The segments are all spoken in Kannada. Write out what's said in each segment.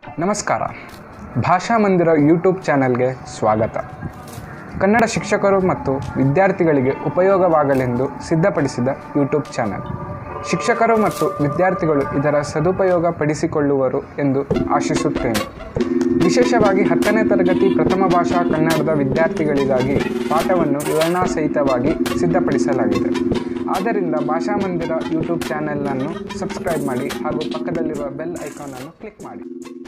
ನಮಸ್ಕಾರ ಭಾಷಾ ಮಂದಿರ ಯೂಟ್ಯೂಬ್ ಚಾನೆಲ್ಗೆ ಸ್ವಾಗತ ಕನ್ನಡ ಶಿಕ್ಷಕರು ಮತ್ತು ವಿದ್ಯಾರ್ಥಿಗಳಿಗೆ ಉಪಯೋಗವಾಗಲೆಂದು ಸಿದ್ಧಪಡಿಸಿದ ಯೂಟ್ಯೂಬ್ ಚಾನೆಲ್ ಶಿಕ್ಷಕರು ಮತ್ತು ವಿದ್ಯಾರ್ಥಿಗಳು ಇದರ ಸದುಪಯೋಗ ಪಡಿಸಿಕೊಳ್ಳುವರು ಎಂದು ಆಶಿಸುತ್ತೇನೆ ವಿಶೇಷವಾಗಿ ಹತ್ತನೇ ತರಗತಿ ಪ್ರಥಮ ಭಾಷಾ ಕನ್ನಡದ ವಿದ್ಯಾರ್ಥಿಗಳಿಗಾಗಿ ಪಾಠವನ್ನು ವಿವರಣಾಸಹಿತವಾಗಿ ಸಿದ್ಧಪಡಿಸಲಾಗಿದೆ ಆದ್ದರಿಂದ ಭಾಷಾ ಮಂದಿರ ಯೂಟ್ಯೂಬ್ ಚಾನೆಲನ್ನು ಸಬ್ಸ್ಕ್ರೈಬ್ ಮಾಡಿ ಹಾಗೂ ಪಕ್ಕದಲ್ಲಿರುವ ಬೆಲ್ ಐಕಾನನ್ನು ಕ್ಲಿಕ್ ಮಾಡಿ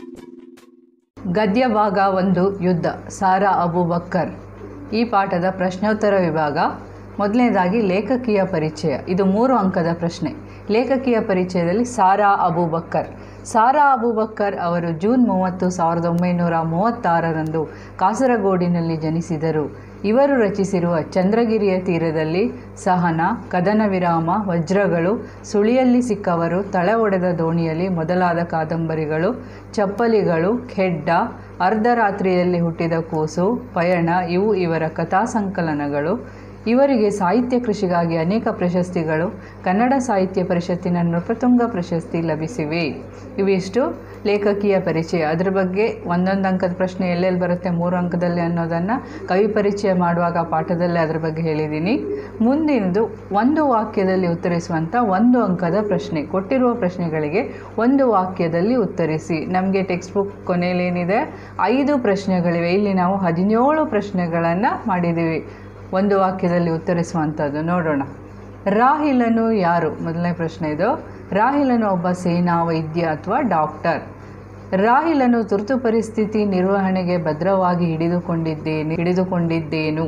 ಗದ್ಯ ಭಾಗ ಒಂದು ಯುದ್ಧ ಸಾರಾ ಅಬೂಬಕ್ಕರ್ ಈ ಪಾಠದ ಪ್ರಶ್ನೋತ್ತರ ವಿಭಾಗ ಮೊದಲನೇದಾಗಿ ಲೇಖಕಿಯ ಪರಿಚಯ ಇದು ಮೂರು ಅಂಕದ ಪ್ರಶ್ನೆ ಲೇಖಕಿಯ ಪರಿಚಯದಲ್ಲಿ ಸಾರಾ ಅಬೂಬಕ್ಕರ್ ಸಾರಾ ಅಬೂಬಕ್ಕರ್ ಅವರು ಜೂನ್ ಮೂವತ್ತು ಸಾವಿರದ ಒಂಬೈನೂರ ಮೂವತ್ತಾರರಂದು ಕಾಸರಗೋಡಿನಲ್ಲಿ ಜನಿಸಿದರು ಇವರು ರಚಿಸಿರುವ ಚಂದ್ರಗಿರಿಯ ತೀರದಲ್ಲಿ ಸಹನ ಕದನ ವಿರಾಮ ವಜ್ರಗಳು ಸುಳಿಯಲ್ಲಿ ಸಿಕ್ಕವರು ತಳ ಒಡೆದ ದೋಣಿಯಲ್ಲಿ ಮೊದಲಾದ ಕಾದಂಬರಿಗಳು ಚಪ್ಪಲಿಗಳು ಖೆಡ್ಡ ಅರ್ಧರಾತ್ರಿಯಲ್ಲಿ ಹುಟ್ಟಿದ ಕೂಸು ಪಯಣ ಇವು ಇವರ ಕಥಾ ಸಂಕಲನಗಳು ಇವರಿಗೆ ಸಾಹಿತ್ಯ ಕೃಷಿಗಾಗಿ ಅನೇಕ ಪ್ರಶಸ್ತಿಗಳು ಕನ್ನಡ ಸಾಹಿತ್ಯ ಪರಿಷತ್ತಿನ ನೃಪತುಂಗ ಪ್ರಶಸ್ತಿ ಲಭಿಸಿವೆ ಇವಿಷ್ಟು ಲೇಖಕಿಯ ಪರಿಚಯ ಅದ್ರ ಬಗ್ಗೆ ಒಂದೊಂದು ಅಂಕದ ಪ್ರಶ್ನೆ ಎಲ್ಲೆಲ್ಲಿ ಬರುತ್ತೆ ಮೂರು ಅಂಕದಲ್ಲಿ ಅನ್ನೋದನ್ನು ಕವಿ ಪರಿಚಯ ಮಾಡುವಾಗ ಪಾಠದಲ್ಲಿ ಅದ್ರ ಬಗ್ಗೆ ಹೇಳಿದ್ದೀನಿ ಮುಂದಿನದು ಒಂದು ವಾಕ್ಯದಲ್ಲಿ ಉತ್ತರಿಸುವಂಥ ಒಂದು ಅಂಕದ ಪ್ರಶ್ನೆ ಕೊಟ್ಟಿರುವ ಪ್ರಶ್ನೆಗಳಿಗೆ ಒಂದು ವಾಕ್ಯದಲ್ಲಿ ಉತ್ತರಿಸಿ ನಮಗೆ ಟೆಕ್ಸ್ಟ್ ಬುಕ್ ಕೊನೆಯಲ್ಲೇನಿದೆ ಐದು ಪ್ರಶ್ನೆಗಳಿವೆ ಇಲ್ಲಿ ನಾವು ಹದಿನೇಳು ಪ್ರಶ್ನೆಗಳನ್ನು ಮಾಡಿದ್ದೀವಿ ಒಂದು ವಾಕ್ಯದಲ್ಲಿ ಉತ್ತರಿಸುವಂಥದ್ದು ನೋಡೋಣ ರಾಹಿಲನು ಯಾರು ಮೊದಲನೇ ಪ್ರಶ್ನೆ ಇದು ರಾಹಿಲನು ಒಬ್ಬ ಸೇನಾ ವೈದ್ಯ ಅಥವಾ ಡಾಕ್ಟರ್ ರಾಹಿಲನು ತುರ್ತು ಪರಿಸ್ಥಿತಿ ನಿರ್ವಹಣೆಗೆ ಭದ್ರವಾಗಿ ಹಿಡಿದುಕೊಂಡಿದ್ದೇನೆ ಹಿಡಿದುಕೊಂಡಿದ್ದೇನು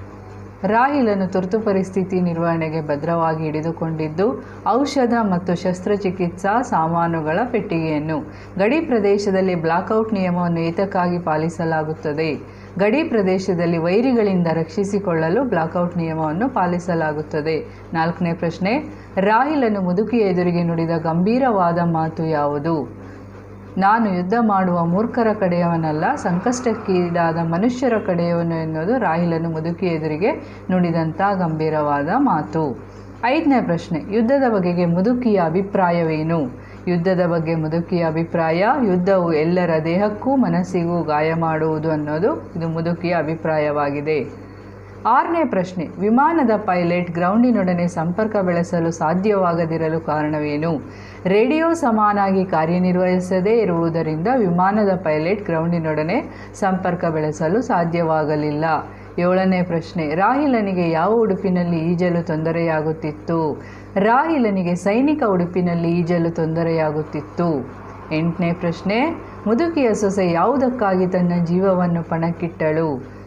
ರಾಹಿಲನು ತುರ್ತು ಪರಿಸ್ಥಿತಿ ನಿರ್ವಹಣೆಗೆ ಭದ್ರವಾಗಿ ಹಿಡಿದುಕೊಂಡಿದ್ದು ಔಷಧ ಮತ್ತು ಶಸ್ತ್ರಚಿಕಿತ್ಸಾ ಸಾಮಾನುಗಳ ಪೆಟ್ಟಿಗೆಯನ್ನು ಗಡಿ ಪ್ರದೇಶದಲ್ಲಿ ಬ್ಲಾಕ್ಔಟ್ ನಿಯಮವನ್ನು ಏತಕ್ಕಾಗಿ ಪಾಲಿಸಲಾಗುತ್ತದೆ ಗಡಿ ಪ್ರದೇಶದಲ್ಲಿ ವೈರಿಗಳಿಂದ ರಕ್ಷಿಸಿಕೊಳ್ಳಲು ಬ್ಲಾಕ್ಔಟ್ ನಿಯಮವನ್ನು ಪಾಲಿಸಲಾಗುತ್ತದೆ ನಾಲ್ಕನೇ ಪ್ರಶ್ನೆ ರಾಹಿಲನು ಮುದುಕಿಯ ಎದುರಿಗೆ ನುಡಿದ ಗಂಭೀರವಾದ ಮಾತು ಯಾವುದು ನಾನು ಯುದ್ಧ ಮಾಡುವ ಮೂರ್ಖರ ಕಡೆಯವನಲ್ಲ ಸಂಕಷ್ಟಕ್ಕೀಡಾದ ಮನುಷ್ಯರ ಕಡೆಯವನು ಎನ್ನುವುದು ರಾಹಿಲನು ಮುದುಕಿ ಎದುರಿಗೆ ನುಡಿದಂಥ ಗಂಭೀರವಾದ ಮಾತು ಐದನೇ ಪ್ರಶ್ನೆ ಯುದ್ಧದ ಬಗೆಗೆ ಮುದುಕಿಯ ಅಭಿಪ್ರಾಯವೇನು ಯುದ್ಧದ ಬಗ್ಗೆ ಮುದುಕಿಯ ಅಭಿಪ್ರಾಯ ಯುದ್ಧವು ಎಲ್ಲರ ದೇಹಕ್ಕೂ ಮನಸ್ಸಿಗೂ ಗಾಯ ಮಾಡುವುದು ಅನ್ನೋದು ಇದು ಮುದುಕಿಯ ಅಭಿಪ್ರಾಯವಾಗಿದೆ ಆರನೇ ಪ್ರಶ್ನೆ ವಿಮಾನದ ಪೈಲಟ್ ಗ್ರೌಂಡಿನೊಡನೆ ಸಂಪರ್ಕ ಬೆಳೆಸಲು ಸಾಧ್ಯವಾಗದಿರಲು ಕಾರಣವೇನು ರೇಡಿಯೋ ಸಮಾನಾಗಿ ಕಾರ್ಯನಿರ್ವಹಿಸದೇ ಇರುವುದರಿಂದ ವಿಮಾನದ ಪೈಲಟ್ ಗ್ರೌಂಡಿನೊಡನೆ ಸಂಪರ್ಕ ಬೆಳೆಸಲು ಸಾಧ್ಯವಾಗಲಿಲ್ಲ ಏಳನೇ ಪ್ರಶ್ನೆ ರಾಹಿಲನಿಗೆ ಯಾವ ಉಡುಪಿನಲ್ಲಿ ಈಜಲು ತೊಂದರೆಯಾಗುತ್ತಿತ್ತು ರಾಹಿಲನಿಗೆ ಸೈನಿಕ ಉಡುಪಿನಲ್ಲಿ ಈಜಲು ತೊಂದರೆಯಾಗುತ್ತಿತ್ತು ಎಂಟನೇ ಪ್ರಶ್ನೆ ಮುದುಕಿಯ ಸೊಸೆ ಯಾವುದಕ್ಕಾಗಿ ತನ್ನ ಜೀವವನ್ನು ಪಣಕ್ಕಿಟ್ಟಳು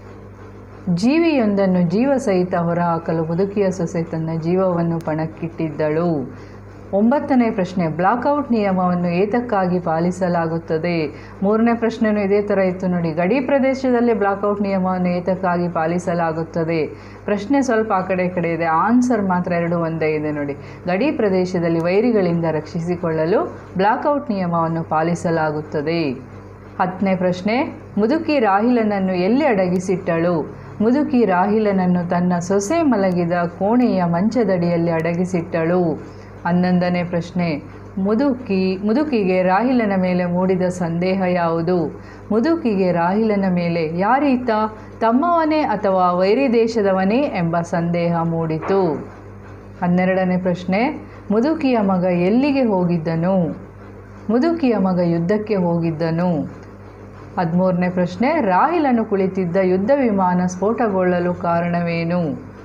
ಜೀವಿಯೊಂದನ್ನು ಜೀವ ಸಹಿತ ಹೊರಹಾಕಲು ಮುದುಕಿಯ ಸೊಸೆ ತನ್ನ ಜೀವವನ್ನು ಪಣಕ್ಕಿಟ್ಟಿದ್ದಳು ಒಂಬತ್ತನೇ ಪ್ರಶ್ನೆ ಬ್ಲಾಕ್ಔಟ್ ನಿಯಮವನ್ನು ಏತಕ್ಕಾಗಿ ಪಾಲಿಸಲಾಗುತ್ತದೆ ಮೂರನೇ ಪ್ರಶ್ನೆನೂ ಇದೇ ಥರ ಇತ್ತು ನೋಡಿ ಗಡಿ ಪ್ರದೇಶದಲ್ಲಿ ಬ್ಲಾಕ್ಔಟ್ ನಿಯಮವನ್ನು ಏತಕ್ಕಾಗಿ ಪಾಲಿಸಲಾಗುತ್ತದೆ ಪ್ರಶ್ನೆ ಸ್ವಲ್ಪ ಆ ಕಡೆ ಈ ಕಡೆ ಇದೆ ಆನ್ಸರ್ ಮಾತ್ರ ಎರಡು ಒಂದೇ ಇದೆ ನೋಡಿ ಗಡಿ ಪ್ರದೇಶದಲ್ಲಿ ವೈರಿಗಳಿಂದ ರಕ್ಷಿಸಿಕೊಳ್ಳಲು ಬ್ಲಾಕ್ಔಟ್ ನಿಯಮವನ್ನು ಪಾಲಿಸಲಾಗುತ್ತದೆ ಹತ್ತನೇ ಪ್ರಶ್ನೆ ಮುದುಕಿ ರಾಹಿಲನನ್ನು ಎಲ್ಲಿ ಅಡಗಿಸಿಟ್ಟಳು ಮುದುಕಿ ರಾಹಿಲನನ್ನು ತನ್ನ ಸೊಸೆ ಮಲಗಿದ ಕೋಣೆಯ ಮಂಚದಡಿಯಲ್ಲಿ ಅಡಗಿಸಿಟ್ಟಳು ಹನ್ನೊಂದನೇ ಪ್ರಶ್ನೆ ಮುದುಕಿ ಮುದುಕಿಗೆ ರಾಹಿಲನ ಮೇಲೆ ಮೂಡಿದ ಸಂದೇಹ ಯಾವುದು ಮುದುಕಿಗೆ ರಾಹಿಲನ ಮೇಲೆ ಯಾರೀತ ತಮ್ಮವನೇ ಅಥವಾ ವೈರಿ ದೇಶದವನೇ ಎಂಬ ಸಂದೇಹ ಮೂಡಿತು ಹನ್ನೆರಡನೇ ಪ್ರಶ್ನೆ ಮುದುಕಿಯ ಮಗ ಎಲ್ಲಿಗೆ ಹೋಗಿದ್ದನು ಮುದುಕಿಯ ಮಗ ಯುದ್ಧಕ್ಕೆ ಹೋಗಿದ್ದನು ಹದಿಮೂರನೇ ಪ್ರಶ್ನೆ ರಾಹಿಲನು ಕುಳಿತಿದ್ದ ಯುದ್ಧ ವಿಮಾನ ಸ್ಫೋಟಗೊಳ್ಳಲು ಕಾರಣವೇನು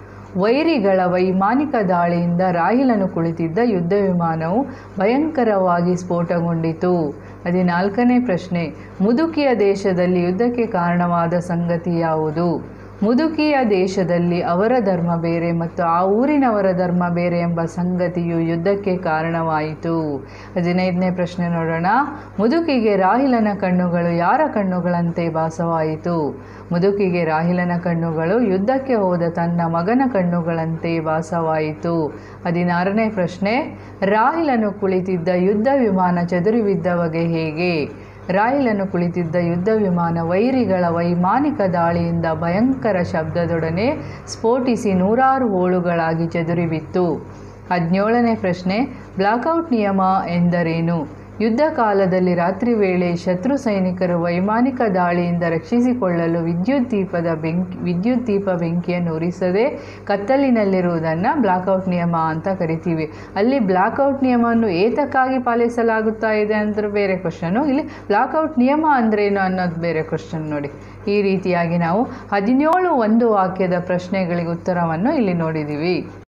ವೈರಿಗಳ ವೈಮಾನಿಕ ದಾಳಿಯಿಂದ ರಾಹಿಲನು ಕುಳಿತಿದ್ದ ಯುದ್ಧ ವಿಮಾನವು ಭಯಂಕರವಾಗಿ ಸ್ಫೋಟಗೊಂಡಿತು ಹದಿನಾಲ್ಕನೇ ಪ್ರಶ್ನೆ ಮುದುಕಿಯ ದೇಶದಲ್ಲಿ ಯುದ್ಧಕ್ಕೆ ಕಾರಣವಾದ ಸಂಗತಿ ಯಾವುದು ಮುದುಕಿಯ ದೇಶದಲ್ಲಿ ಅವರ ಧರ್ಮ ಬೇರೆ ಮತ್ತು ಆ ಊರಿನವರ ಧರ್ಮ ಬೇರೆ ಎಂಬ ಸಂಗತಿಯು ಯುದ್ಧಕ್ಕೆ ಕಾರಣವಾಯಿತು ಹದಿನೈದನೇ ಪ್ರಶ್ನೆ ನೋಡೋಣ ಮುದುಕಿಗೆ ರಾಹಿಲನ ಕಣ್ಣುಗಳು ಯಾರ ಕಣ್ಣುಗಳಂತೆ ಭಾಸವಾಯಿತು ಮುದುಕಿಗೆ ರಾಹಿಲನ ಕಣ್ಣುಗಳು ಯುದ್ಧಕ್ಕೆ ಹೋದ ತನ್ನ ಮಗನ ಕಣ್ಣುಗಳಂತೆ ಭಾಸವಾಯಿತು ಹದಿನಾರನೇ ಪ್ರಶ್ನೆ ರಾಹಿಲನು ಕುಳಿತಿದ್ದ ಯುದ್ಧ ವಿಮಾನ ಚದುರಿ ಬಿದ್ದ ಬಗೆ ಹೇಗೆ ರಾಯಿಲನು ಕುಳಿತಿದ್ದ ಯುದ್ಧ ವಿಮಾನ ವೈರಿಗಳ ವೈಮಾನಿಕ ದಾಳಿಯಿಂದ ಭಯಂಕರ ಶಬ್ದದೊಡನೆ ಸ್ಫೋಟಿಸಿ ನೂರಾರು ಹೋಳುಗಳಾಗಿ ಚದುರಿಬಿತ್ತು ಹದಿನೇಳನೇ ಪ್ರಶ್ನೆ ಬ್ಲಾಕ್ಔಟ್ ನಿಯಮ ಎಂದರೇನು ಯುದ್ಧ ಕಾಲದಲ್ಲಿ ರಾತ್ರಿ ವೇಳೆ ಶತ್ರು ಸೈನಿಕರು ವೈಮಾನಿಕ ದಾಳಿಯಿಂದ ರಕ್ಷಿಸಿಕೊಳ್ಳಲು ವಿದ್ಯುತ್ ದೀಪದ ಬೆಂಕಿ ವಿದ್ಯುತ್ ದೀಪ ಬೆಂಕಿಯನ್ನು ಉರಿಸದೆ ಕತ್ತಲಿನಲ್ಲಿರುವುದನ್ನು ಬ್ಲಾಕ್ಔಟ್ ನಿಯಮ ಅಂತ ಕರಿತೀವಿ ಅಲ್ಲಿ ಬ್ಲಾಕ್ಔಟ್ ನಿಯಮವನ್ನು ಏತಕ್ಕಾಗಿ ಪಾಲಿಸಲಾಗುತ್ತಾ ಇದೆ ಅಂದ್ರೆ ಬೇರೆ ಕ್ವಶನು ಇಲ್ಲಿ ಬ್ಲಾಕ್ಔಟ್ ನಿಯಮ ಅಂದ್ರೇನು ಅನ್ನೋದು ಬೇರೆ ಕ್ವಶನ್ ನೋಡಿ ಈ ರೀತಿಯಾಗಿ ನಾವು ಹದಿನೇಳು ಒಂದು ವಾಕ್ಯದ ಪ್ರಶ್ನೆಗಳಿಗೆ ಉತ್ತರವನ್ನು ಇಲ್ಲಿ ನೋಡಿದ್ದೀವಿ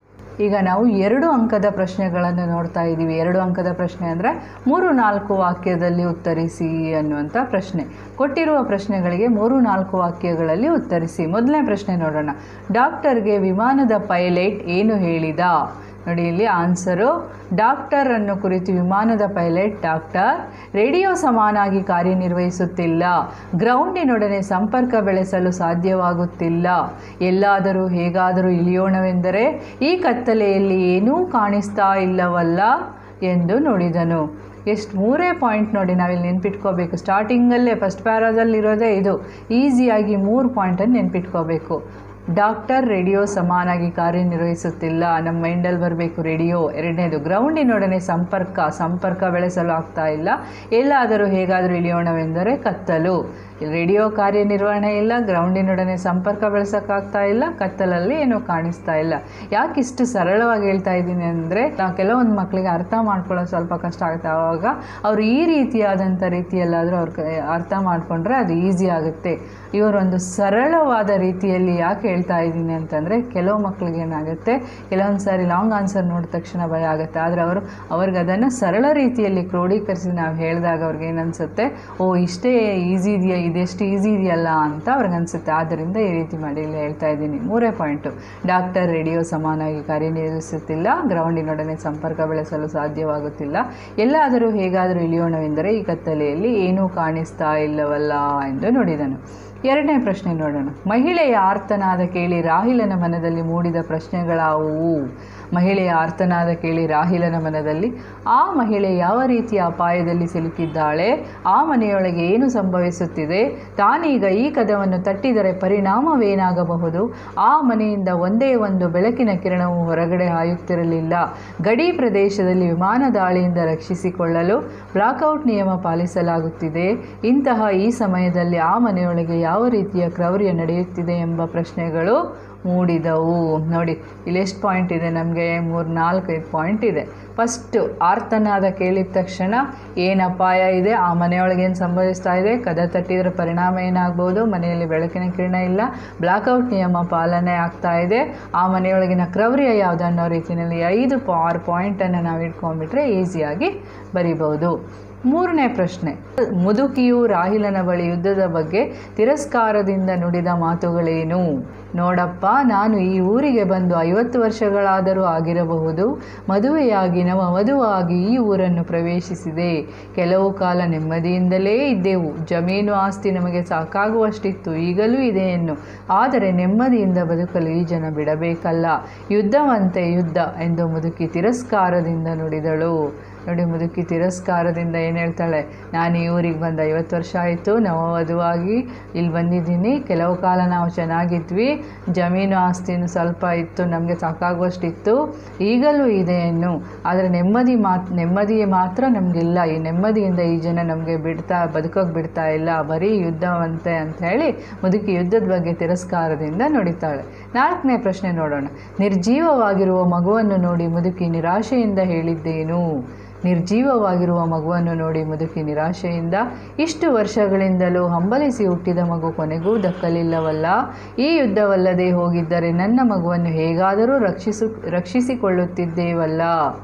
ಈಗ ನಾವು ಎರಡು ಅಂಕದ ಪ್ರಶ್ನೆಗಳನ್ನು ನೋಡ್ತಾ ಇದ್ದೀವಿ ಎರಡು ಅಂಕದ ಪ್ರಶ್ನೆ ಅಂದರೆ ಮೂರು ನಾಲ್ಕು ವಾಕ್ಯದಲ್ಲಿ ಉತ್ತರಿಸಿ ಅನ್ನುವಂಥ ಪ್ರಶ್ನೆ ಕೊಟ್ಟಿರುವ ಪ್ರಶ್ನೆಗಳಿಗೆ ಮೂರು ನಾಲ್ಕು ವಾಕ್ಯಗಳಲ್ಲಿ ಉತ್ತರಿಸಿ ಮೊದಲನೇ ಪ್ರಶ್ನೆ ನೋಡೋಣ ಡಾಕ್ಟರ್ಗೆ ವಿಮಾನದ ಪೈಲಟ್ ಏನು ಹೇಳಿದ ನೋಡಿ ಇಲ್ಲಿ ಆನ್ಸರು ಡಾಕ್ಟರ್ ಅನ್ನು ಕುರಿತು ವಿಮಾನದ ಪೈಲಟ್ ಡಾಕ್ಟರ್ ರೇಡಿಯೋ ಸಮಾನಾಗಿ ಕಾರ್ಯನಿರ್ವಹಿಸುತ್ತಿಲ್ಲ ಗ್ರೌಂಡಿನೊಡನೆ ಸಂಪರ್ಕ ಬೆಳೆಸಲು ಸಾಧ್ಯವಾಗುತ್ತಿಲ್ಲ ಎಲ್ಲಾದರೂ ಹೇಗಾದರೂ ಇಳಿಯೋಣವೆಂದರೆ ಈ ಕತ್ತಲೆಯಲ್ಲಿ ಏನೂ ಕಾಣಿಸ್ತಾ ಇಲ್ಲವಲ್ಲ ಎಂದು ನುಡಿದನು ಎಷ್ಟು ಮೂರೇ ಪಾಯಿಂಟ್ ನೋಡಿ ನಾವಿಲ್ಲಿ ನೆನ್ಪಿಟ್ಕೋಬೇಕು ಸ್ಟಾರ್ಟಿಂಗಲ್ಲೇ ಫಸ್ಟ್ ಪ್ಯಾರಾದಲ್ಲಿರೋದೇ ಇದು ಈಸಿಯಾಗಿ ಮೂರು ಪಾಯಿಂಟನ್ನು ನೆನ್ಪಿಟ್ಕೋಬೇಕು ಡಾಕ್ಟರ್ ರೇಡಿಯೋ ಸಮಾನಾಗಿ ಕಾರ್ಯನಿರ್ವಹಿಸುತ್ತಿಲ್ಲ ನಮ್ಮ ಮೈಂಡಲ್ಲಿ ಬರಬೇಕು ರೇಡಿಯೋ ಎರಡನೇದು ಗ್ರೌಂಡಿನೊಡನೆ ಸಂಪರ್ಕ ಸಂಪರ್ಕ ಬೆಳೆಸಲು ಆಗ್ತಾ ಇಲ್ಲ ಎಲ್ಲಾದರೂ ಹೇಗಾದರೂ ಇಳಿಯೋಣವೆಂದರೆ ಕತ್ತಲು ರೇಡಿಯೋ ಕಾರ್ಯನಿರ್ವಹಣೆ ಇಲ್ಲ ಗ್ರೌಂಡಿನೊಡನೆ ಸಂಪರ್ಕ ಬೆಳೆಸೋಕ್ಕಾಗ್ತಾ ಇಲ್ಲ ಕತ್ತಲಲ್ಲಿ ಏನೂ ಕಾಣಿಸ್ತಾ ಇಲ್ಲ ಯಾಕೆ ಇಷ್ಟು ಸರಳವಾಗಿ ಹೇಳ್ತಾ ಇದ್ದೀನಿ ಅಂದರೆ ನಾವು ಕೆಲವೊಂದು ಮಕ್ಕಳಿಗೆ ಅರ್ಥ ಮಾಡ್ಕೊಳ್ಳೋದು ಸ್ವಲ್ಪ ಕಷ್ಟ ಆಗುತ್ತೆ ಆವಾಗ ಅವರು ಈ ರೀತಿಯಾದಂಥ ರೀತಿಯಲ್ಲಾದರೂ ಅವ್ರ ಕ- ಅರ್ಥ ಮಾಡಿಕೊಂಡ್ರೆ ಅದು ಈಸಿ ಆಗುತ್ತೆ ಇವರೊಂದು ಸರಳವಾದ ರೀತಿಯಲ್ಲಿ ಯಾಕೆ ಹೇಳ್ತಾ ಇದ್ದೀನಿ ಅಂತಂದರೆ ಕೆಲವು ಮಕ್ಕಳಿಗೆ ಏನಾಗುತ್ತೆ ಕೆಲವೊಂದು ಸಾರಿ ಲಾಂಗ್ ಆನ್ಸರ್ ನೋಡಿದ ತಕ್ಷಣ ಭಯ ಆಗುತ್ತೆ ಆದರೆ ಅವರು ಅವ್ರಿಗೆ ಅದನ್ನು ಸರಳ ರೀತಿಯಲ್ಲಿ ಕ್ರೋಢೀಕರಿಸಿ ನಾವು ಹೇಳಿದಾಗ ಅವ್ರಿಗೆ ಏನನ್ಸುತ್ತೆ ಓ ಇಷ್ಟೇ ಈಸಿ ಇದೆಯಾ ಇದೆಷ್ಟು ಈಸಿ ಇದೆಯಲ್ಲ ಅಂತ ಅವ್ರಿಗೆ ಅನಿಸುತ್ತೆ ಆದ್ದರಿಂದ ಈ ರೀತಿ ಮಾಡಿ ಇಲ್ಲಿ ಹೇಳ್ತಾ ಇದ್ದೀನಿ ಮೂರೇ ಪಾಯಿಂಟು ಡಾಕ್ಟರ್ ರೇಡಿಯೋ ಸಮಾನವಾಗಿ ಕಾರ್ಯನಿರ್ವಹಿಸುತ್ತಿಲ್ಲ ಗ್ರೌಂಡಿನೊಡನೆ ಸಂಪರ್ಕ ಬೆಳೆಸಲು ಸಾಧ್ಯವಾಗುತ್ತಿಲ್ಲ ಎಲ್ಲಾದರೂ ಹೇಗಾದರೂ ಇಳಿಯೋಣವೆಂದರೆ ಈ ಕತ್ತಲೆಯಲ್ಲಿ ಏನೂ ಕಾಣಿಸ್ತಾ ಇಲ್ಲವಲ್ಲ ಎಂದು ನುಡಿದನು ಎರಡನೇ ಪ್ರಶ್ನೆ ನೋಡೋಣ ಮಹಿಳೆಯ ಆರ್ತನಾದ ಕೇಳಿ ರಾಹಿಲನ ಮನದಲ್ಲಿ ಮೂಡಿದ ಪ್ರಶ್ನೆಗಳಾವುವು ಮಹಿಳೆಯ ಆರ್ತನಾದ ಕೇಳಿ ರಾಹಿಲನ ಮನದಲ್ಲಿ ಆ ಮಹಿಳೆ ಯಾವ ರೀತಿಯ ಅಪಾಯದಲ್ಲಿ ಸಿಲುಕಿದ್ದಾಳೆ ಆ ಮನೆಯೊಳಗೆ ಏನು ಸಂಭವಿಸುತ್ತಿದೆ ತಾನೀಗ ಈ ಕದವನ್ನು ತಟ್ಟಿದರೆ ಪರಿಣಾಮವೇನಾಗಬಹುದು ಆ ಮನೆಯಿಂದ ಒಂದೇ ಒಂದು ಬೆಳಕಿನ ಕಿರಣವು ಹೊರಗಡೆ ಹಾಯುತ್ತಿರಲಿಲ್ಲ ಗಡಿ ಪ್ರದೇಶದಲ್ಲಿ ವಿಮಾನ ದಾಳಿಯಿಂದ ರಕ್ಷಿಸಿಕೊಳ್ಳಲು ಬ್ಲಾಕ್ಔಟ್ ನಿಯಮ ಪಾಲಿಸಲಾಗುತ್ತಿದೆ ಇಂತಹ ಈ ಸಮಯದಲ್ಲಿ ಆ ಮನೆಯೊಳಗೆ ಯಾವ ರೀತಿಯ ಕ್ರೌರ್ಯ ನಡೆಯುತ್ತಿದೆ ಎಂಬ ಪ್ರಶ್ನೆಗಳು ಮೂಡಿದವು ನೋಡಿ ಇಲ್ಲಿ ಎಷ್ಟು ಪಾಯಿಂಟ್ ಇದೆ ನಮಗೆ ಮೂರು ನಾಲ್ಕೈದು ಪಾಯಿಂಟ್ ಇದೆ ಫಸ್ಟು ಆರ್ತನಾದ ಕೇಳಿದ ತಕ್ಷಣ ಏನು ಅಪಾಯ ಇದೆ ಆ ಮನೆಯೊಳಗೆ ಏನು ಸಂಭವಿಸ್ತಾ ಇದೆ ಕದ ತಟ್ಟಿದ್ರೆ ಪರಿಣಾಮ ಏನಾಗ್ಬೋದು ಮನೆಯಲ್ಲಿ ಬೆಳಕಿನ ಕಿರಣ ಇಲ್ಲ ಬ್ಲಾಕ್ಔಟ್ ನಿಯಮ ಪಾಲನೆ ಆಗ್ತಾ ಇದೆ ಆ ಮನೆಯೊಳಗಿನ ಕ್ರೌರ್ಯ ಯಾವುದು ಅನ್ನೋ ರೀತಿಯಲ್ಲಿ ಐದು ಪಾ ಆರು ಪಾಯಿಂಟನ್ನು ನಾವು ಇಟ್ಕೊಂಡ್ಬಿಟ್ರೆ ಈಸಿಯಾಗಿ ಬರಿಬೋದು ಮೂರನೇ ಪ್ರಶ್ನೆ ಮುದುಕಿಯು ರಾಹಿಲನ ಬಳಿ ಯುದ್ಧದ ಬಗ್ಗೆ ತಿರಸ್ಕಾರದಿಂದ ನುಡಿದ ಮಾತುಗಳೇನು ನೋಡಪ್ಪ ನಾನು ಈ ಊರಿಗೆ ಬಂದು ಐವತ್ತು ವರ್ಷಗಳಾದರೂ ಆಗಿರಬಹುದು ಮದುವೆಯಾಗಿ ನವ ವಧುವಾಗಿ ಈ ಊರನ್ನು ಪ್ರವೇಶಿಸಿದೆ ಕೆಲವು ಕಾಲ ನೆಮ್ಮದಿಯಿಂದಲೇ ಇದ್ದೆವು ಜಮೀನು ಆಸ್ತಿ ನಮಗೆ ಸಾಕಾಗುವಷ್ಟಿತ್ತು ಈಗಲೂ ಇದೆ ಎನ್ನು ಆದರೆ ನೆಮ್ಮದಿಯಿಂದ ಬದುಕಲು ಈ ಜನ ಬಿಡಬೇಕಲ್ಲ ಯುದ್ಧವಂತೆ ಯುದ್ಧ ಎಂದು ಮುದುಕಿ ತಿರಸ್ಕಾರದಿಂದ ನುಡಿದಳು ನೋಡಿ ಮುದುಕಿ ತಿರಸ್ಕಾರದಿಂದ ಏನು ಹೇಳ್ತಾಳೆ ನಾನು ಈ ಊರಿಗೆ ಬಂದು ಐವತ್ತು ವರ್ಷ ಆಯಿತು ನವವಧುವಾಗಿ ಇಲ್ಲಿ ಬಂದಿದ್ದೀನಿ ಕೆಲವು ಕಾಲ ನಾವು ಚೆನ್ನಾಗಿದ್ವಿ ಜಮೀನು ಆಸ್ತಿನೂ ಸ್ವಲ್ಪ ಇತ್ತು ನಮಗೆ ಸಾಕಾಗುವಷ್ಟಿತ್ತು ಈಗಲೂ ಇದೆ ಇನ್ನು ಆದರೆ ನೆಮ್ಮದಿ ಮಾತ್ ನೆಮ್ಮದಿ ಮಾತ್ರ ನಮಗಿಲ್ಲ ಈ ನೆಮ್ಮದಿಯಿಂದ ಈ ಜನ ನಮಗೆ ಬಿಡ್ತಾ ಬದುಕೋಕೆ ಬಿಡ್ತಾ ಇಲ್ಲ ಬರೀ ಯುದ್ಧವಂತೆ ಅಂತ ಹೇಳಿ ಮುದುಕಿ ಯುದ್ಧದ ಬಗ್ಗೆ ತಿರಸ್ಕಾರದಿಂದ ನುಡಿತಾಳೆ ನಾಲ್ಕನೇ ಪ್ರಶ್ನೆ ನೋಡೋಣ ನಿರ್ಜೀವವಾಗಿರುವ ಮಗುವನ್ನು ನೋಡಿ ಮುದುಕಿ ನಿರಾಶೆಯಿಂದ ಹೇಳಿದ್ದೇನು ನಿರ್ಜೀವವಾಗಿರುವ ಮಗುವನ್ನು ನೋಡಿ ಮುದುಕಿ ನಿರಾಶೆಯಿಂದ ಇಷ್ಟು ವರ್ಷಗಳಿಂದಲೂ ಹಂಬಲಿಸಿ ಹುಟ್ಟಿದ ಮಗು ಕೊನೆಗೂ ದಕ್ಕಲಿಲ್ಲವಲ್ಲ ಈ ಯುದ್ಧವಲ್ಲದೆ ಹೋಗಿದ್ದರೆ ನನ್ನ ಮಗುವನ್ನು ಹೇಗಾದರೂ ರಕ್ಷಿಸು ರಕ್ಷಿಸಿಕೊಳ್ಳುತ್ತಿದ್ದೇವಲ್ಲ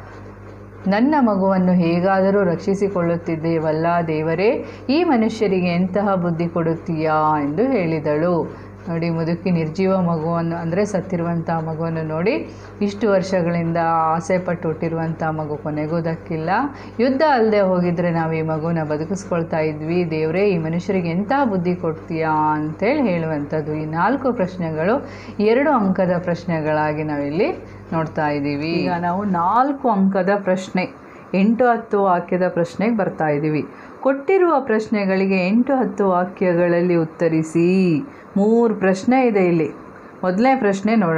ನನ್ನ ಮಗುವನ್ನು ಹೇಗಾದರೂ ರಕ್ಷಿಸಿಕೊಳ್ಳುತ್ತಿದ್ದೇವಲ್ಲ ದೇವರೇ ಈ ಮನುಷ್ಯರಿಗೆ ಎಂತಹ ಬುದ್ಧಿ ಕೊಡುತ್ತೀಯಾ ಎಂದು ಹೇಳಿದಳು ನೋಡಿ ಮುದುಕಿ ನಿರ್ಜೀವ ಮಗುವನ್ನು ಅಂದರೆ ಸತ್ತಿರುವಂಥ ಮಗುವನ್ನು ನೋಡಿ ಇಷ್ಟು ವರ್ಷಗಳಿಂದ ಆಸೆ ಪಟ್ಟು ಹುಟ್ಟಿರುವಂಥ ಮಗು ಕೊನೆಗೂ ದಕ್ಕಿಲ್ಲ ಯುದ್ಧ ಅಲ್ಲದೆ ಹೋಗಿದ್ರೆ ನಾವು ಈ ಮಗುನ ಬದುಕಿಸ್ಕೊಳ್ತಾ ಇದ್ವಿ ದೇವರೇ ಈ ಮನುಷ್ಯರಿಗೆ ಎಂಥ ಬುದ್ಧಿ ಕೊಡ್ತೀಯಾ ಅಂತೇಳಿ ಹೇಳುವಂಥದ್ದು ಈ ನಾಲ್ಕು ಪ್ರಶ್ನೆಗಳು ಎರಡು ಅಂಕದ ಪ್ರಶ್ನೆಗಳಾಗಿ ನಾವಿಲ್ಲಿ ನೋಡ್ತಾ ಇದ್ದೀವಿ ಈಗ ನಾವು ನಾಲ್ಕು ಅಂಕದ ಪ್ರಶ್ನೆ ಎಂಟು ಹತ್ತು ವಾಕ್ಯದ ಪ್ರಶ್ನೆಗೆ ಬರ್ತಾ ಇದ್ದೀವಿ ಕೊಟ್ಟಿರುವ ಪ್ರಶ್ನೆಗಳಿಗೆ ಎಂಟು ಹತ್ತು ವಾಕ್ಯಗಳಲ್ಲಿ ಉತ್ತರಿಸಿ ಮೂರು ಪ್ರಶ್ನೆ ಇದೆ ಇಲ್ಲಿ ಮೊದಲನೇ ಪ್ರಶ್ನೆ ನೋಡೋಣ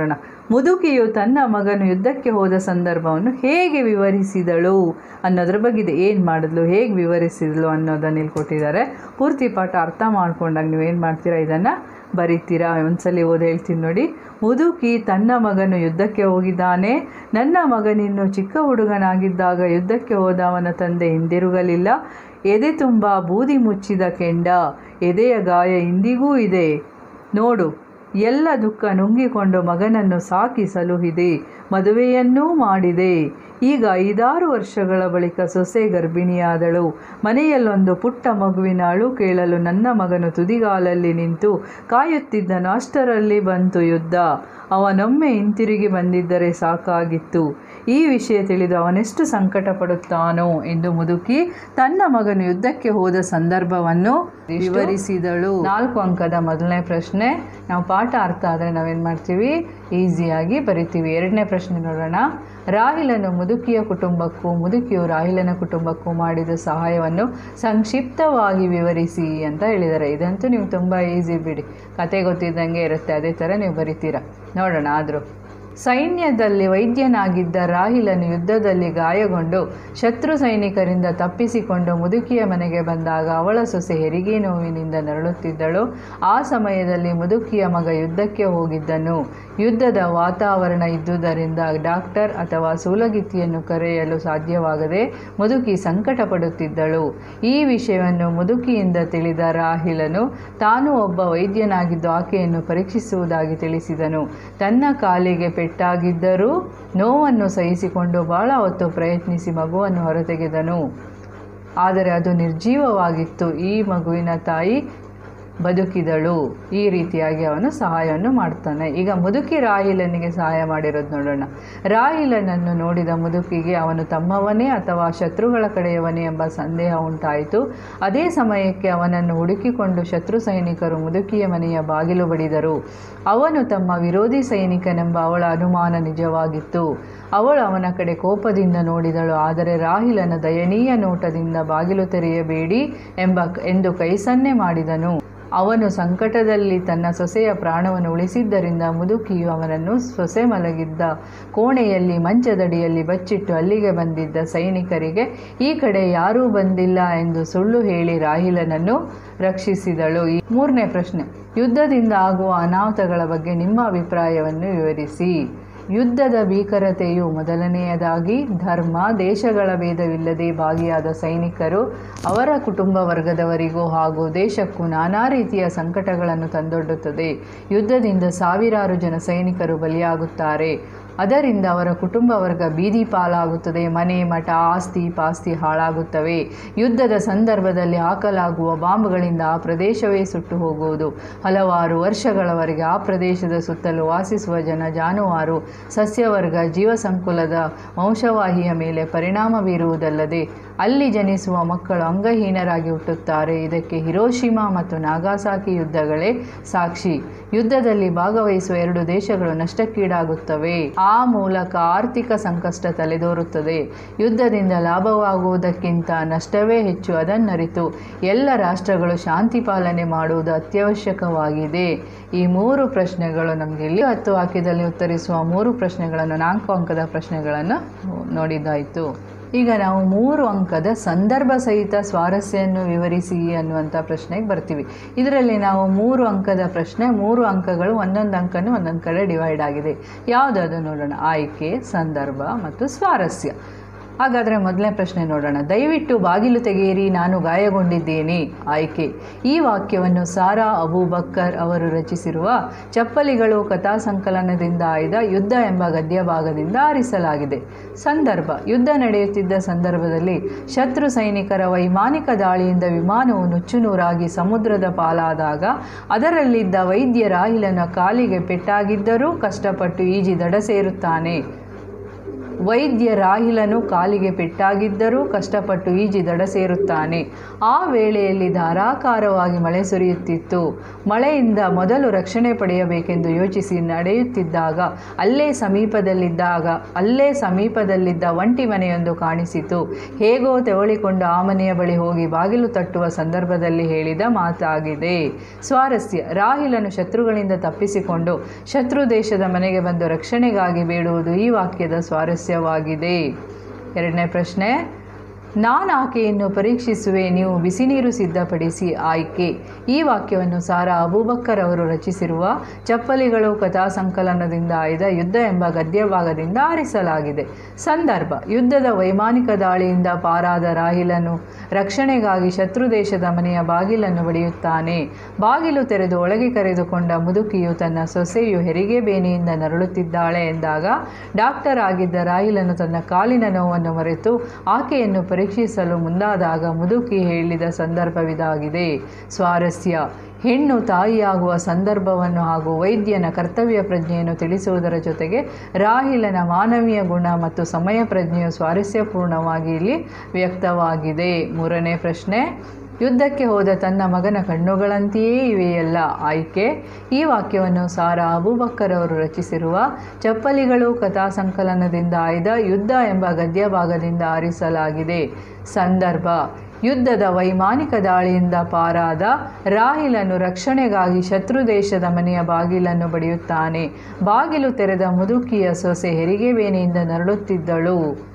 ಮುದುಕಿಯು ತನ್ನ ಮಗನು ಯುದ್ಧಕ್ಕೆ ಹೋದ ಸಂದರ್ಭವನ್ನು ಹೇಗೆ ವಿವರಿಸಿದಳು ಅನ್ನೋದ್ರ ಬಗ್ಗೆ ಇದೆ ಏನು ಮಾಡಿದ್ಲು ಹೇಗೆ ವಿವರಿಸಿದ್ಲು ಅನ್ನೋದನ್ನ ಇಲ್ಲಿ ಕೊಟ್ಟಿದ್ದಾರೆ ಪೂರ್ತಿ ಪಾಠ ಅರ್ಥ ಮಾಡ್ಕೊಂಡಾಗ ನೀವೇನು ಮಾಡ್ತೀರಾ ಇದನ್ನು ಬರಿತೀರಾ ಒಂದ್ಸಲಿ ಓದಿ ಹೇಳ್ತೀನಿ ನೋಡಿ ಮುದುಕಿ ತನ್ನ ಮಗನು ಯುದ್ಧಕ್ಕೆ ಹೋಗಿದ್ದಾನೆ ನನ್ನ ಮಗನಿನ್ನು ಚಿಕ್ಕ ಹುಡುಗನಾಗಿದ್ದಾಗ ಯುದ್ಧಕ್ಕೆ ಹೋದ ಅವನ ತಂದೆ ಹಿಂದಿರುಗಲಿಲ್ಲ ಎದೆ ತುಂಬ ಬೂದಿ ಮುಚ್ಚಿದ ಕೆಂಡ ಎದೆಯ ಗಾಯ ಇಂದಿಗೂ ಇದೆ ನೋಡು ಎಲ್ಲ ದುಃಖ ನುಂಗಿಕೊಂಡು ಮಗನನ್ನು ಸಾಕಿ ಸಲುಹಿದೆ ಮದುವೆಯನ್ನೂ ಮಾಡಿದೆ ಈಗ ಐದಾರು ವರ್ಷಗಳ ಬಳಿಕ ಸೊಸೆ ಗರ್ಭಿಣಿಯಾದಳು ಮನೆಯಲ್ಲೊಂದು ಪುಟ್ಟ ಮಗುವಿನ ಅಳು ಕೇಳಲು ನನ್ನ ಮಗನು ತುದಿಗಾಲಲ್ಲಿ ನಿಂತು ಕಾಯುತ್ತಿದ್ದನು ಅಷ್ಟರಲ್ಲಿ ಬಂತು ಯುದ್ಧ ಅವನೊಮ್ಮೆ ಹಿಂತಿರುಗಿ ಬಂದಿದ್ದರೆ ಸಾಕಾಗಿತ್ತು ಈ ವಿಷಯ ತಿಳಿದು ಅವನೆಷ್ಟು ಸಂಕಟ ಪಡುತ್ತಾನೋ ಎಂದು ಮುದುಕಿ ತನ್ನ ಮಗನು ಯುದ್ಧಕ್ಕೆ ಹೋದ ಸಂದರ್ಭವನ್ನು ವಿವರಿಸಿದಳು ನಾಲ್ಕು ಅಂಕದ ಮೊದಲನೇ ಪ್ರಶ್ನೆ ನಾವು ಪಾಠ ಅರ್ಥ ಆದರೆ ನಾವೇನು ಮಾಡ್ತೀವಿ ಈಸಿಯಾಗಿ ಬರಿತೀವಿ ಎರಡನೇ ಪ್ರಶ್ನೆ ನೋಡೋಣ ರಾಹಿಲನು ಮುದುಕಿಯ ಕುಟುಂಬಕ್ಕೂ ಮುದುಕಿಯು ರಾಹಿಲನ ಕುಟುಂಬಕ್ಕೂ ಮಾಡಿದ ಸಹಾಯವನ್ನು ಸಂಕ್ಷಿಪ್ತವಾಗಿ ವಿವರಿಸಿ ಅಂತ ಹೇಳಿದ್ದಾರೆ ಇದಂತೂ ನೀವು ತುಂಬ ಈಸಿ ಬಿಡಿ ಕತೆ ಗೊತ್ತಿದ್ದಂಗೆ ಇರುತ್ತೆ ಅದೇ ಥರ ನೀವು ಬರಿತೀರಾ ನೋಡೋಣ ಆದರೂ ಸೈನ್ಯದಲ್ಲಿ ವೈದ್ಯನಾಗಿದ್ದ ರಾಹಿಲನು ಯುದ್ಧದಲ್ಲಿ ಗಾಯಗೊಂಡು ಶತ್ರು ಸೈನಿಕರಿಂದ ತಪ್ಪಿಸಿಕೊಂಡು ಮುದುಕಿಯ ಮನೆಗೆ ಬಂದಾಗ ಅವಳ ಸೊಸೆ ಹೆರಿಗೆ ನೋವಿನಿಂದ ನರಳುತ್ತಿದ್ದಳು ಆ ಸಮಯದಲ್ಲಿ ಮುದುಕಿಯ ಮಗ ಯುದ್ಧಕ್ಕೆ ಹೋಗಿದ್ದನು ಯುದ್ಧದ ವಾತಾವರಣ ಇದ್ದುದರಿಂದ ಡಾಕ್ಟರ್ ಅಥವಾ ಸೂಲಗಿತ್ತಿಯನ್ನು ಕರೆಯಲು ಸಾಧ್ಯವಾಗದೆ ಮುದುಕಿ ಸಂಕಟ ಪಡುತ್ತಿದ್ದಳು ಈ ವಿಷಯವನ್ನು ಮುದುಕಿಯಿಂದ ತಿಳಿದ ರಾಹಿಲನು ತಾನು ಒಬ್ಬ ವೈದ್ಯನಾಗಿದ್ದು ಆಕೆಯನ್ನು ಪರೀಕ್ಷಿಸುವುದಾಗಿ ತಿಳಿಸಿದನು ತನ್ನ ಕಾಲಿಗೆ ಪೆಟ್ಟಾಗಿದ್ದರೂ ನೋವನ್ನು ಸಹಿಸಿಕೊಂಡು ಬಹಳ ಹೊತ್ತು ಪ್ರಯತ್ನಿಸಿ ಮಗುವನ್ನು ಹೊರತೆಗೆದನು ಆದರೆ ಅದು ನಿರ್ಜೀವವಾಗಿತ್ತು ಈ ಮಗುವಿನ ತಾಯಿ ಬದುಕಿದಳು ಈ ರೀತಿಯಾಗಿ ಅವನು ಸಹಾಯವನ್ನು ಮಾಡ್ತಾನೆ ಈಗ ಮುದುಕಿ ರಾಹಿಲನಿಗೆ ಸಹಾಯ ಮಾಡಿರೋದು ನೋಡೋಣ ರಾಹಿಲನನ್ನು ನೋಡಿದ ಮುದುಕಿಗೆ ಅವನು ತಮ್ಮವನೇ ಅಥವಾ ಶತ್ರುಗಳ ಕಡೆಯವನೇ ಎಂಬ ಸಂದೇಹ ಉಂಟಾಯಿತು ಅದೇ ಸಮಯಕ್ಕೆ ಅವನನ್ನು ಹುಡುಕಿಕೊಂಡು ಶತ್ರು ಸೈನಿಕರು ಮುದುಕಿಯ ಮನೆಯ ಬಾಗಿಲು ಬಡಿದರು ಅವನು ತಮ್ಮ ವಿರೋಧಿ ಸೈನಿಕನೆಂಬ ಅವಳ ಅನುಮಾನ ನಿಜವಾಗಿತ್ತು ಅವಳು ಅವನ ಕಡೆ ಕೋಪದಿಂದ ನೋಡಿದಳು ಆದರೆ ರಾಹಿಲನ ದಯನೀಯ ನೋಟದಿಂದ ಬಾಗಿಲು ತೆರೆಯಬೇಡಿ ಎಂಬ ಎಂದು ಕೈಸನ್ನೆ ಮಾಡಿದನು ಅವನು ಸಂಕಟದಲ್ಲಿ ತನ್ನ ಸೊಸೆಯ ಪ್ರಾಣವನ್ನು ಉಳಿಸಿದ್ದರಿಂದ ಮುದುಕಿಯು ಅವನನ್ನು ಸೊಸೆ ಮಲಗಿದ್ದ ಕೋಣೆಯಲ್ಲಿ ಮಂಚದಡಿಯಲ್ಲಿ ಬಚ್ಚಿಟ್ಟು ಅಲ್ಲಿಗೆ ಬಂದಿದ್ದ ಸೈನಿಕರಿಗೆ ಈ ಕಡೆ ಯಾರೂ ಬಂದಿಲ್ಲ ಎಂದು ಸುಳ್ಳು ಹೇಳಿ ರಾಹಿಲನನ್ನು ರಕ್ಷಿಸಿದಳು ಈ ಮೂರನೇ ಪ್ರಶ್ನೆ ಯುದ್ಧದಿಂದ ಆಗುವ ಅನಾಹುತಗಳ ಬಗ್ಗೆ ನಿಮ್ಮ ಅಭಿಪ್ರಾಯವನ್ನು ವಿವರಿಸಿ ಯುದ್ಧದ ಭೀಕರತೆಯು ಮೊದಲನೆಯದಾಗಿ ಧರ್ಮ ದೇಶಗಳ ಭೇದವಿಲ್ಲದೆ ಭಾಗಿಯಾದ ಸೈನಿಕರು ಅವರ ಕುಟುಂಬ ವರ್ಗದವರಿಗೂ ಹಾಗೂ ದೇಶಕ್ಕೂ ನಾನಾ ರೀತಿಯ ಸಂಕಟಗಳನ್ನು ತಂದೊಡ್ಡುತ್ತದೆ ಯುದ್ಧದಿಂದ ಸಾವಿರಾರು ಜನ ಸೈನಿಕರು ಬಲಿಯಾಗುತ್ತಾರೆ ಅದರಿಂದ ಅವರ ಕುಟುಂಬ ವರ್ಗ ಬೀದಿ ಪಾಲಾಗುತ್ತದೆ ಮನೆ ಮಠ ಆಸ್ತಿ ಪಾಸ್ತಿ ಹಾಳಾಗುತ್ತವೆ ಯುದ್ಧದ ಸಂದರ್ಭದಲ್ಲಿ ಹಾಕಲಾಗುವ ಬಾಂಬ್ಗಳಿಂದ ಆ ಪ್ರದೇಶವೇ ಸುಟ್ಟು ಹೋಗುವುದು ಹಲವಾರು ವರ್ಷಗಳವರೆಗೆ ಆ ಪ್ರದೇಶದ ಸುತ್ತಲೂ ವಾಸಿಸುವ ಜನ ಜಾನುವಾರು ಸಸ್ಯವರ್ಗ ಜೀವಸಂಕುಲದ ವಂಶವಾಹಿಯ ಮೇಲೆ ಪರಿಣಾಮ ಬೀರುವುದಲ್ಲದೆ ಅಲ್ಲಿ ಜನಿಸುವ ಮಕ್ಕಳು ಅಂಗಹೀನರಾಗಿ ಹುಟ್ಟುತ್ತಾರೆ ಇದಕ್ಕೆ ಹಿರೋಶಿಮಾ ಮತ್ತು ನಾಗಾಸಾಕಿ ಯುದ್ಧಗಳೇ ಸಾಕ್ಷಿ ಯುದ್ಧದಲ್ಲಿ ಭಾಗವಹಿಸುವ ಎರಡು ದೇಶಗಳು ನಷ್ಟಕ್ಕೀಡಾಗುತ್ತವೆ ಆ ಮೂಲಕ ಆರ್ಥಿಕ ಸಂಕಷ್ಟ ತಲೆದೋರುತ್ತದೆ ಯುದ್ಧದಿಂದ ಲಾಭವಾಗುವುದಕ್ಕಿಂತ ನಷ್ಟವೇ ಹೆಚ್ಚು ಅದನ್ನರಿತು ಎಲ್ಲ ರಾಷ್ಟ್ರಗಳು ಶಾಂತಿ ಪಾಲನೆ ಮಾಡುವುದು ಅತ್ಯವಶ್ಯಕವಾಗಿದೆ ಈ ಮೂರು ಪ್ರಶ್ನೆಗಳು ನಮಗೆ ಇಲ್ಲಿ ಹತ್ತು ವಾಕ್ಯದಲ್ಲಿ ಉತ್ತರಿಸುವ ಮೂರು ಪ್ರಶ್ನೆಗಳನ್ನು ನಾಲ್ಕು ಅಂಕದ ಪ್ರಶ್ನೆಗಳನ್ನು ನೋಡಿದ್ದಾಯಿತು ಈಗ ನಾವು ಮೂರು ಅಂಕದ ಸಂದರ್ಭ ಸಹಿತ ಸ್ವಾರಸ್ಯನ್ನು ವಿವರಿಸಿ ಅನ್ನುವಂಥ ಪ್ರಶ್ನೆಗೆ ಬರ್ತೀವಿ ಇದರಲ್ಲಿ ನಾವು ಮೂರು ಅಂಕದ ಪ್ರಶ್ನೆ ಮೂರು ಅಂಕಗಳು ಒಂದೊಂದು ಅಂಕನೂ ಒಂದೊಂದು ಕಡೆ ಡಿವೈಡ್ ಆಗಿದೆ ಯಾವುದಾದ್ರು ನೋಡೋಣ ಆಯ್ಕೆ ಸಂದರ್ಭ ಮತ್ತು ಸ್ವಾರಸ್ಯ ಹಾಗಾದರೆ ಮೊದಲನೇ ಪ್ರಶ್ನೆ ನೋಡೋಣ ದಯವಿಟ್ಟು ಬಾಗಿಲು ತೆಗೆಯಿರಿ ನಾನು ಗಾಯಗೊಂಡಿದ್ದೇನೆ ಆಯ್ಕೆ ಈ ವಾಕ್ಯವನ್ನು ಸಾರಾ ಅಬೂಬಕ್ಕರ್ ಅವರು ರಚಿಸಿರುವ ಚಪ್ಪಲಿಗಳು ಕಥಾ ಸಂಕಲನದಿಂದ ಆಯ್ದ ಯುದ್ಧ ಎಂಬ ಗದ್ಯ ಭಾಗದಿಂದ ಆರಿಸಲಾಗಿದೆ ಸಂದರ್ಭ ಯುದ್ಧ ನಡೆಯುತ್ತಿದ್ದ ಸಂದರ್ಭದಲ್ಲಿ ಶತ್ರು ಸೈನಿಕರ ವೈಮಾನಿಕ ದಾಳಿಯಿಂದ ವಿಮಾನವು ನುಚ್ಚುನೂರಾಗಿ ಸಮುದ್ರದ ಪಾಲಾದಾಗ ಅದರಲ್ಲಿದ್ದ ವೈದ್ಯ ರಾಹಿಲನ ಕಾಲಿಗೆ ಪೆಟ್ಟಾಗಿದ್ದರೂ ಕಷ್ಟಪಟ್ಟು ಈಜಿ ದಡ ಸೇರುತ್ತಾನೆ ವೈದ್ಯ ರಾಹಿಲನು ಕಾಲಿಗೆ ಪೆಟ್ಟಾಗಿದ್ದರೂ ಕಷ್ಟಪಟ್ಟು ಈಜಿ ದಡ ಸೇರುತ್ತಾನೆ ಆ ವೇಳೆಯಲ್ಲಿ ಧಾರಾಕಾರವಾಗಿ ಮಳೆ ಸುರಿಯುತ್ತಿತ್ತು ಮಳೆಯಿಂದ ಮೊದಲು ರಕ್ಷಣೆ ಪಡೆಯಬೇಕೆಂದು ಯೋಚಿಸಿ ನಡೆಯುತ್ತಿದ್ದಾಗ ಅಲ್ಲೇ ಸಮೀಪದಲ್ಲಿದ್ದಾಗ ಅಲ್ಲೇ ಸಮೀಪದಲ್ಲಿದ್ದ ಒಂಟಿ ಮನೆಯೊಂದು ಕಾಣಿಸಿತು ಹೇಗೋ ತೆವಳಿಕೊಂಡು ಆ ಮನೆಯ ಬಳಿ ಹೋಗಿ ಬಾಗಿಲು ತಟ್ಟುವ ಸಂದರ್ಭದಲ್ಲಿ ಹೇಳಿದ ಮಾತಾಗಿದೆ ಸ್ವಾರಸ್ಯ ರಾಹಿಲನು ಶತ್ರುಗಳಿಂದ ತಪ್ಪಿಸಿಕೊಂಡು ಶತ್ರು ದೇಶದ ಮನೆಗೆ ಬಂದು ರಕ್ಷಣೆಗಾಗಿ ಬೇಡುವುದು ಈ ವಾಕ್ಯದ ಸ್ವಾರಸ್ಯವಾಗಿದೆ ಎರಡನೇ ಪ್ರಶ್ನೆ ನಾನು ಆಕೆಯನ್ನು ಪರೀಕ್ಷಿಸುವೆ ನೀವು ಬಿಸಿ ನೀರು ಸಿದ್ಧಪಡಿಸಿ ಆಯ್ಕೆ ಈ ವಾಕ್ಯವನ್ನು ಸಾರಾ ಅಬೂಬಕ್ಕರ್ ಅವರು ರಚಿಸಿರುವ ಚಪ್ಪಲಿಗಳು ಕಥಾ ಸಂಕಲನದಿಂದ ಆಯ್ದ ಯುದ್ಧ ಎಂಬ ಗದ್ಯ ಭಾಗದಿಂದ ಆರಿಸಲಾಗಿದೆ ಸಂದರ್ಭ ಯುದ್ಧದ ವೈಮಾನಿಕ ದಾಳಿಯಿಂದ ಪಾರಾದ ರಾಹಿಲನು ರಕ್ಷಣೆಗಾಗಿ ಶತ್ರು ದೇಶದ ಮನೆಯ ಬಾಗಿಲನ್ನು ಬಡಿಯುತ್ತಾನೆ ಬಾಗಿಲು ತೆರೆದು ಒಳಗೆ ಕರೆದುಕೊಂಡ ಮುದುಕಿಯು ತನ್ನ ಸೊಸೆಯು ಹೆರಿಗೆ ಬೇನೆಯಿಂದ ನರಳುತ್ತಿದ್ದಾಳೆ ಎಂದಾಗ ಡಾಕ್ಟರ್ ಆಗಿದ್ದ ರಾಹಿಲನು ತನ್ನ ಕಾಲಿನ ನೋವನ್ನು ಮರೆತು ಆಕೆಯನ್ನು ಪರೀಕ್ಷಿಸಲು ಮುಂದಾದಾಗ ಮುದುಕಿ ಹೇಳಿದ ಸಂದರ್ಭವಿದಾಗಿದೆ ಸ್ವಾರಸ್ಯ ಹೆಣ್ಣು ತಾಯಿಯಾಗುವ ಸಂದರ್ಭವನ್ನು ಹಾಗೂ ವೈದ್ಯನ ಕರ್ತವ್ಯ ಪ್ರಜ್ಞೆಯನ್ನು ತಿಳಿಸುವುದರ ಜೊತೆಗೆ ರಾಹಿಲನ ಮಾನವೀಯ ಗುಣ ಮತ್ತು ಸಮಯ ಪ್ರಜ್ಞೆಯು ಸ್ವಾರಸ್ಯಪೂರ್ಣವಾಗಿ ಇಲ್ಲಿ ವ್ಯಕ್ತವಾಗಿದೆ ಮೂರನೇ ಪ್ರಶ್ನೆ ಯುದ್ಧಕ್ಕೆ ಹೋದ ತನ್ನ ಮಗನ ಕಣ್ಣುಗಳಂತೆಯೇ ಇವೆಯಲ್ಲ ಆಯ್ಕೆ ಈ ವಾಕ್ಯವನ್ನು ಸಾರಾ ಅಬೂಬಕ್ಕರ್ ಅವರು ರಚಿಸಿರುವ ಚಪ್ಪಲಿಗಳು ಕಥಾ ಸಂಕಲನದಿಂದ ಆಯ್ದ ಯುದ್ಧ ಎಂಬ ಗದ್ಯ ಭಾಗದಿಂದ ಆರಿಸಲಾಗಿದೆ ಸಂದರ್ಭ ಯುದ್ಧದ ವೈಮಾನಿಕ ದಾಳಿಯಿಂದ ಪಾರಾದ ರಾಹಿಲನು ರಕ್ಷಣೆಗಾಗಿ ಶತ್ರು ದೇಶದ ಮನೆಯ ಬಾಗಿಲನ್ನು ಬಡಿಯುತ್ತಾನೆ ಬಾಗಿಲು ತೆರೆದ ಮುದುಕಿಯ ಸೊಸೆ ಹೆರಿಗೆ ಬೇನೆಯಿಂದ ನರಳುತ್ತಿದ್ದಳು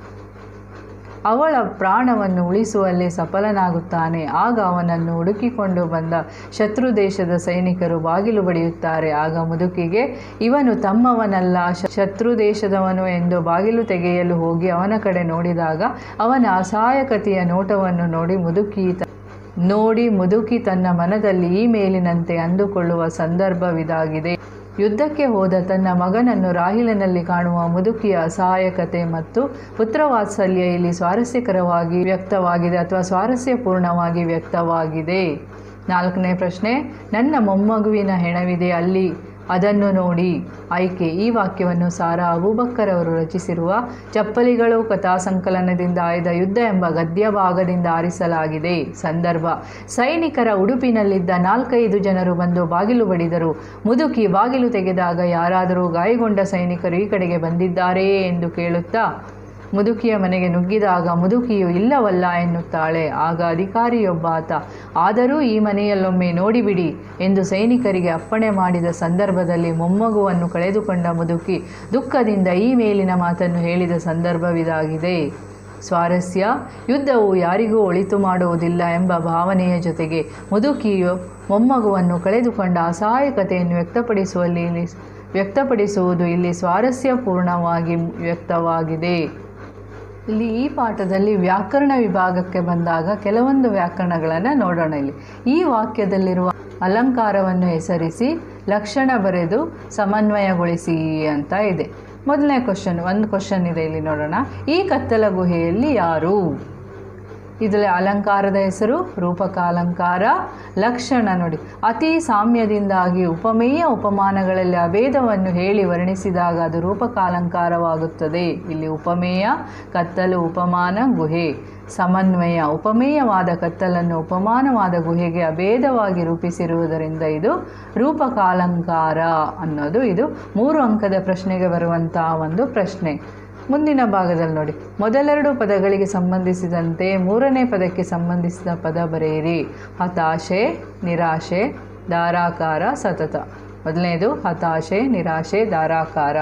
ಅವಳ ಪ್ರಾಣವನ್ನು ಉಳಿಸುವಲ್ಲಿ ಸಫಲನಾಗುತ್ತಾನೆ ಆಗ ಅವನನ್ನು ಹುಡುಕಿಕೊಂಡು ಬಂದ ಶತ್ರು ದೇಶದ ಸೈನಿಕರು ಬಾಗಿಲು ಬಡಿಯುತ್ತಾರೆ ಆಗ ಮುದುಕಿಗೆ ಇವನು ತಮ್ಮವನಲ್ಲ ಶ- ಶತ್ರು ದೇಶದವನು ಎಂದು ಬಾಗಿಲು ತೆಗೆಯಲು ಹೋಗಿ ಅವನ ಕಡೆ ನೋಡಿದಾಗ ಅವನ ಅಸಹಾಯಕತೆಯ ನೋಟವನ್ನು ನೋಡಿ ಮುದುಕಿ ತ- ನೋಡಿ ಮುದುಕಿ ತನ್ನ ಮನದಲ್ಲಿ ಈ ಮೇಲಿನಂತೆ ಅಂದುಕೊಳ್ಳುವ ಸಂದರ್ಭವಿದಾಗಿದೆ ಯುದ್ಧಕ್ಕೆ ಹೋದ ತನ್ನ ಮಗನನ್ನು ರಾಹಿಲನಲ್ಲಿ ಕಾಣುವ ಮುದುಕಿಯ ಅಸಹಾಯಕತೆ ಮತ್ತು ಪುತ್ರವಾತ್ಸಲ್ಯ ಇಲ್ಲಿ ಸ್ವಾರಸ್ಯಕರವಾಗಿ ವ್ಯಕ್ತವಾಗಿದೆ ಅಥವಾ ಸ್ವಾರಸ್ಯಪೂರ್ಣವಾಗಿ ವ್ಯಕ್ತವಾಗಿದೆ ನಾಲ್ಕನೇ ಪ್ರಶ್ನೆ ನನ್ನ ಮೊಮ್ಮಗುವಿನ ಹೆಣವಿದೆ ಅಲ್ಲಿ ಅದನ್ನು ನೋಡಿ ಆಯ್ಕೆ ಈ ವಾಕ್ಯವನ್ನು ಸಾರಾ ಅಬೂಬಕ್ಕರ್ ಅವರು ರಚಿಸಿರುವ ಚಪ್ಪಲಿಗಳು ಕಥಾ ಸಂಕಲನದಿಂದ ಆಯ್ದ ಯುದ್ಧ ಎಂಬ ಗದ್ಯ ಭಾಗದಿಂದ ಆರಿಸಲಾಗಿದೆ ಸಂದರ್ಭ ಸೈನಿಕರ ಉಡುಪಿನಲ್ಲಿದ್ದ ನಾಲ್ಕೈದು ಜನರು ಬಂದು ಬಾಗಿಲು ಬಡಿದರು ಮುದುಕಿ ಬಾಗಿಲು ತೆಗೆದಾಗ ಯಾರಾದರೂ ಗಾಯಗೊಂಡ ಸೈನಿಕರು ಈ ಕಡೆಗೆ ಬಂದಿದ್ದಾರೆಯೇ ಎಂದು ಕೇಳುತ್ತಾ ಮುದುಕಿಯ ಮನೆಗೆ ನುಗ್ಗಿದಾಗ ಮುದುಕಿಯು ಇಲ್ಲವಲ್ಲ ಎನ್ನುತ್ತಾಳೆ ಆಗ ಅಧಿಕಾರಿಯೊಬ್ಬಾತ ಆದರೂ ಈ ಮನೆಯಲ್ಲೊಮ್ಮೆ ನೋಡಿಬಿಡಿ ಎಂದು ಸೈನಿಕರಿಗೆ ಅಪ್ಪಣೆ ಮಾಡಿದ ಸಂದರ್ಭದಲ್ಲಿ ಮೊಮ್ಮಗುವನ್ನು ಕಳೆದುಕೊಂಡ ಮುದುಕಿ ದುಃಖದಿಂದ ಈ ಮೇಲಿನ ಮಾತನ್ನು ಹೇಳಿದ ಸಂದರ್ಭವಿದಾಗಿದೆ ಸ್ವಾರಸ್ಯ ಯುದ್ಧವು ಯಾರಿಗೂ ಒಳಿತು ಮಾಡುವುದಿಲ್ಲ ಎಂಬ ಭಾವನೆಯ ಜೊತೆಗೆ ಮುದುಕಿಯು ಮೊಮ್ಮಗುವನ್ನು ಕಳೆದುಕೊಂಡ ಅಸಹಾಯಕತೆಯನ್ನು ವ್ಯಕ್ತಪಡಿಸುವಲ್ಲಿ ಇಲ್ಲಿ ವ್ಯಕ್ತಪಡಿಸುವುದು ಇಲ್ಲಿ ಸ್ವಾರಸ್ಯಪೂರ್ಣವಾಗಿ ವ್ಯಕ್ತವಾಗಿದೆ ಇಲ್ಲಿ ಈ ಪಾಠದಲ್ಲಿ ವ್ಯಾಕರಣ ವಿಭಾಗಕ್ಕೆ ಬಂದಾಗ ಕೆಲವೊಂದು ವ್ಯಾಕರಣಗಳನ್ನು ನೋಡೋಣ ಇಲ್ಲಿ ಈ ವಾಕ್ಯದಲ್ಲಿರುವ ಅಲಂಕಾರವನ್ನು ಹೆಸರಿಸಿ ಲಕ್ಷಣ ಬರೆದು ಸಮನ್ವಯಗೊಳಿಸಿ ಅಂತ ಇದೆ ಮೊದಲನೇ ಕ್ವಶನ್ ಒಂದು ಕ್ವಶನ್ ಇದೆ ಇಲ್ಲಿ ನೋಡೋಣ ಈ ಕತ್ತಲ ಗುಹೆಯಲ್ಲಿ ಯಾರು ಇದರಲ್ಲಿ ಅಲಂಕಾರದ ಹೆಸರು ರೂಪಕ ಅಲಂಕಾರ ಲಕ್ಷಣ ನೋಡಿ ಅತಿ ಸಾಮ್ಯದಿಂದಾಗಿ ಉಪಮೇಯ ಉಪಮಾನಗಳಲ್ಲಿ ಅಭೇದವನ್ನು ಹೇಳಿ ವರ್ಣಿಸಿದಾಗ ಅದು ರೂಪಕ ಅಲಂಕಾರವಾಗುತ್ತದೆ ಇಲ್ಲಿ ಉಪಮೇಯ ಕತ್ತಲು ಉಪಮಾನ ಗುಹೆ ಸಮನ್ವಯ ಉಪಮೇಯವಾದ ಕತ್ತಲನ್ನು ಉಪಮಾನವಾದ ಗುಹೆಗೆ ಅಭೇದವಾಗಿ ರೂಪಿಸಿರುವುದರಿಂದ ಇದು ರೂಪಕ ಅಲಂಕಾರ ಅನ್ನೋದು ಇದು ಮೂರು ಅಂಕದ ಪ್ರಶ್ನೆಗೆ ಬರುವಂತಹ ಒಂದು ಪ್ರಶ್ನೆ ಮುಂದಿನ ಭಾಗದಲ್ಲಿ ನೋಡಿ ಮೊದಲೆರಡು ಪದಗಳಿಗೆ ಸಂಬಂಧಿಸಿದಂತೆ ಮೂರನೇ ಪದಕ್ಕೆ ಸಂಬಂಧಿಸಿದ ಪದ ಬರೆಯಿರಿ ಹತಾಶೆ ನಿರಾಶೆ ಧಾರಾಕಾರ ಸತತ ಮೊದಲನೇದು ಹತಾಶೆ ನಿರಾಶೆ ಧಾರಾಕಾರ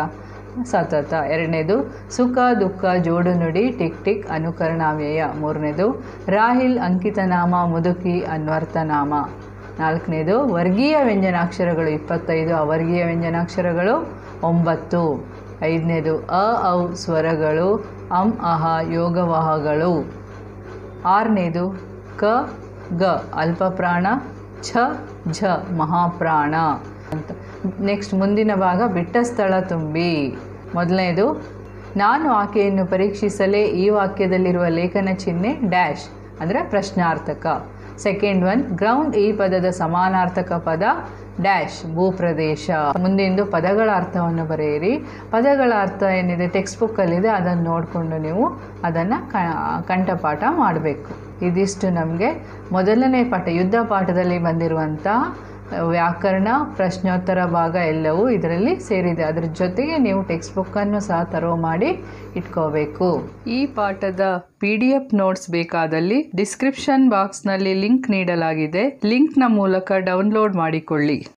ಸತತ ಎರಡನೇದು ಸುಖ ದುಃಖ ಜೋಡು ನುಡಿ ಟಿಕ್ ಟಿಕ್ ಅನುಕರಣಾವ್ಯಯ ಮೂರನೇದು ರಾಹಿಲ್ ಅಂಕಿತನಾಮ ಮುದುಕಿ ಅನ್ವರ್ಥನಾಮ ನಾಲ್ಕನೇದು ವರ್ಗೀಯ ವ್ಯಂಜನಾಕ್ಷರಗಳು ಇಪ್ಪತ್ತೈದು ಅವರ್ಗೀಯ ವ್ಯಂಜನಾಕ್ಷರಗಳು ಒಂಬತ್ತು ಐದನೇದು ಅ ಔ ಸ್ವರಗಳು ಅಂ ಅಹ ಯೋಗವಾಹಗಳು ಆರನೇದು ಕ ಗ ಅಲ್ಪಪ್ರಾಣ ಛ ಝ ಮಹಾಪ್ರಾಣ ಅಂತ ನೆಕ್ಸ್ಟ್ ಮುಂದಿನ ಭಾಗ ಬಿಟ್ಟ ಸ್ಥಳ ತುಂಬಿ ಮೊದಲನೇದು ನಾನು ಆಕೆಯನ್ನು ಪರೀಕ್ಷಿಸಲೇ ಈ ವಾಕ್ಯದಲ್ಲಿರುವ ಲೇಖನ ಚಿಹ್ನೆ ಡ್ಯಾಶ್ ಅಂದರೆ ಪ್ರಶ್ನಾರ್ಥಕ ಸೆಕೆಂಡ್ ಒನ್ ಗ್ರೌಂಡ್ ಈ ಪದದ ಸಮಾನಾರ್ಥಕ ಪದ ಡ್ಯಾಶ್ ಭೂಪ್ರದೇಶ ಮುಂದಿಂದು ಪದಗಳ ಅರ್ಥವನ್ನು ಬರೆಯಿರಿ ಪದಗಳ ಅರ್ಥ ಏನಿದೆ ಟೆಕ್ಸ್ಟ್ ಬುಕ್ಕಲ್ಲಿದೆ ಅದನ್ನು ನೋಡಿಕೊಂಡು ನೀವು ಅದನ್ನು ಕಂಠಪಾಠ ಮಾಡಬೇಕು ಇದಿಷ್ಟು ನಮಗೆ ಮೊದಲನೇ ಪಾಠ ಯುದ್ಧ ಪಾಠದಲ್ಲಿ ಬಂದಿರುವಂಥ ವ್ಯಾಕರಣ ಪ್ರಶ್ನೋತ್ತರ ಭಾಗ ಎಲ್ಲವೂ ಇದರಲ್ಲಿ ಸೇರಿದೆ ಅದರ ಜೊತೆಗೆ ನೀವು ಟೆಕ್ಸ್ಟ್ ಬುಕ್ಕನ್ನು ಸಹ ತರೋ ಮಾಡಿ ಇಟ್ಕೋಬೇಕು ಈ ಪಾಠದ ಪಿ ಡಿ ಎಫ್ ನೋಟ್ಸ್ ಬೇಕಾದಲ್ಲಿ ಡಿಸ್ಕ್ರಿಪ್ಷನ್ ಬಾಕ್ಸ್ನಲ್ಲಿ ಲಿಂಕ್ ನೀಡಲಾಗಿದೆ ಲಿಂಕ್ನ ಮೂಲಕ ಡೌನ್ಲೋಡ್ ಮಾಡಿಕೊಳ್ಳಿ